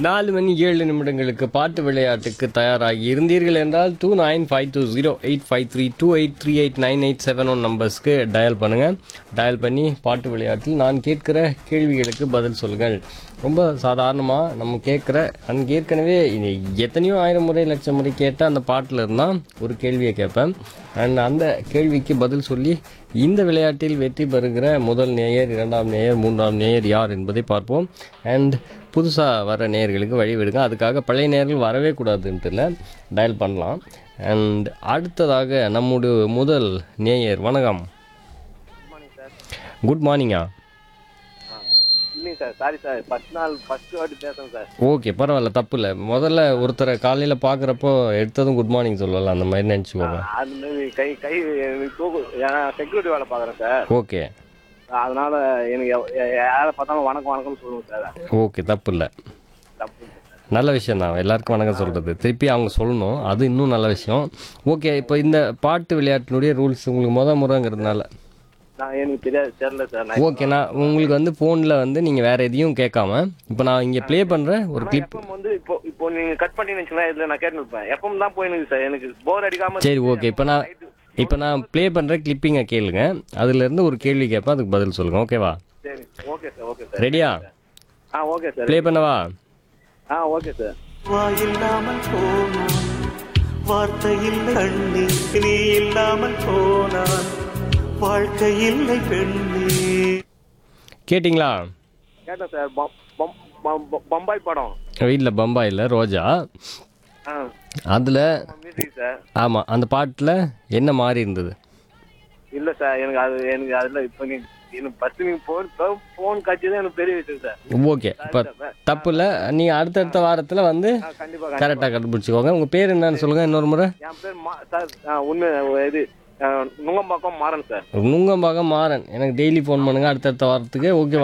நாலு மணி ஏழு நிமிடங்களுக்கு பாட்டு விளையாட்டுக்கு தயாராகி இருந்தீர்கள் என்றால் two nine five two zero eight five three two eight three eight nine eight seven one நம்பர்ஸ்க்கு டயல் பண்ணுங்கள் டயல் பண்ணி பாட்டு விளையாட்டில் நான் கேட்கிற கேள்விகளுக்கு பதில் சொல்லுங்கள் ரொம்ப சாதாரணமாக நம்ம கேட்குற அங்கே ஏற்கனவே இது எத்தனையோ ஆயிரம் முறை லட்சம் முறை கேட்ட அந்த பாட்டில் இருந்தால் ஒரு கேள்வியை கேட்பேன் அண்ட் அந்த கேள்விக்கு பதில் சொல்லி இந்த விளையாட்டில் வெற்றி பெறுகிற முதல் நேயர் இரண்டாம் நேயர் மூன்றாம் நேயர் யார் என்பதை பார்ப்போம் அண்ட் புதுசாக வர நேயர்களுக்கு வழி விடுங்க அதுக்காக பழைய நேயர்கள் வரவே கூடாதுன்ட்டு இல்லை டயல் பண்ணலாம் அண்ட் அடுத்ததாக நம்முடைய முதல் நேயர் வணக்கம் மார்னிங் சார் குட் மார்னிங்கா இல்லைங்க சார் சாரி சார் ஃபர்ஸ்ட் நாள் ஃபர்ஸ்ட் வாட்டி பேசுகிறேன் சார் ஓகே பரவாயில்ல தப்பு இல்லை முதல்ல ஒருத்தரை காலையில் பார்க்குறப்போ எடுத்ததும் குட் மார்னிங் சொல்லலாம் அந்த மாதிரி நினச்சிக்கோங்க அது மாதிரி கை கை எனக்கு தூக்கு ஏன்னா செக்யூரிட்டி வேலை பார்க்குறேன் சார் ஓகே அதனால எனக்கு எவ்- எ- யாரை பார்த்தாலும் வணக்கம் வணக்கம்னு சொல்லுங்க சார் ஓகே தப்பு இல்லை தப்பு நல்ல விஷயம் தான் எல்லாருக்கும் வணக்கம் சொல்கிறது திருப்பி அவங்க சொல்லணும் அது இன்னும் நல்ல விஷயம் ஓகே இப்போ இந்த பாட்டு விளையாட்டினுடைய ரூல்ஸ் உங்களுக்கு முத முறைங்கிறதுனால நான் எனக்கு தெரியாது தெரியல சார் நான் ஓகே நான் உங்களுக்கு வந்து ஃபோனில் வந்து நீங்கள் வேறு எதையும் கேட்காம இப்போ நான் இங்கே ப்ளே பண்ணுறேன் ஒரு கிளிப் எஃப்எம் வந்து இப்போ இப்போ நீங்க கட் பண்ணீங்கன்னு வச்சுக்கோங்களேன் இதுல நான் கேட்டு இருப்பேன் எஃப்எம் தான் போயினுது சார் எனக்கு போர் அடிக்காம சரி ஓகே இப்போ நான் இப்போ நான் ப்ளே பண்ணுற கிளிப்பிங்கை கேளுங்க அதுலேருந்து ஒரு கேள்வி கேட்பேன் அதுக்கு பதில் சொல்லுங்கள் ஓகேவா சரி ஓகே சார் ஓகே சார் ரெடியா ஆ ஓகே சார் ப்ளே பண்ணவா ஆ ஓகே சார் வாயில்லாமல் போனான் வார்த்தை இல்லை கண்ணே நீ இல்லாமல் போனான் வாழ்க்கை இல்லை பெண்ணே கேட்டிங்களா கேட்டேன் சார் பம்- பம்- பம்- பம்- பம்பாய் படம் வீட்டில் பம்பாயில் ரோஜா ஆ அதில் மியூசிக் சார் ஆமாம் அந்த பாட்டில் என்ன மாறி இருந்தது இல்ல சார் எனக்கு அது எனக்கு அதுல இப்போ நீ எனக்கு ஃபர்ஸ்ட் நீங்க ஃபோன் ஃபோன் காட்சி தான் எனக்கு பெரிய விஷயம் சார் ஓகே இப்போ தப்பு இல்லை நீங்கள் அடுத்தடுத்த வாரத்தில் வந்து ஆ, கண்டிப்பா கண்டிப்பா. கரெக்டாக கண்டுபிடிச்சிக்கோங்க உங்கள் பேர் என்னன்னு சொல்லுங்கள் இன்னொரு முறை என் பேர் மா சார் ஆ, உண்மை இது ஆ, நுங்கம்பாக்கம் மாறன் சார் நுங்கம்பாக்கம் மாறன் எனக்கு டெய்லி ஃபோன் பண்ணுங்கள் அடுத்தடுத்த வாரத்துக்கு ஓகே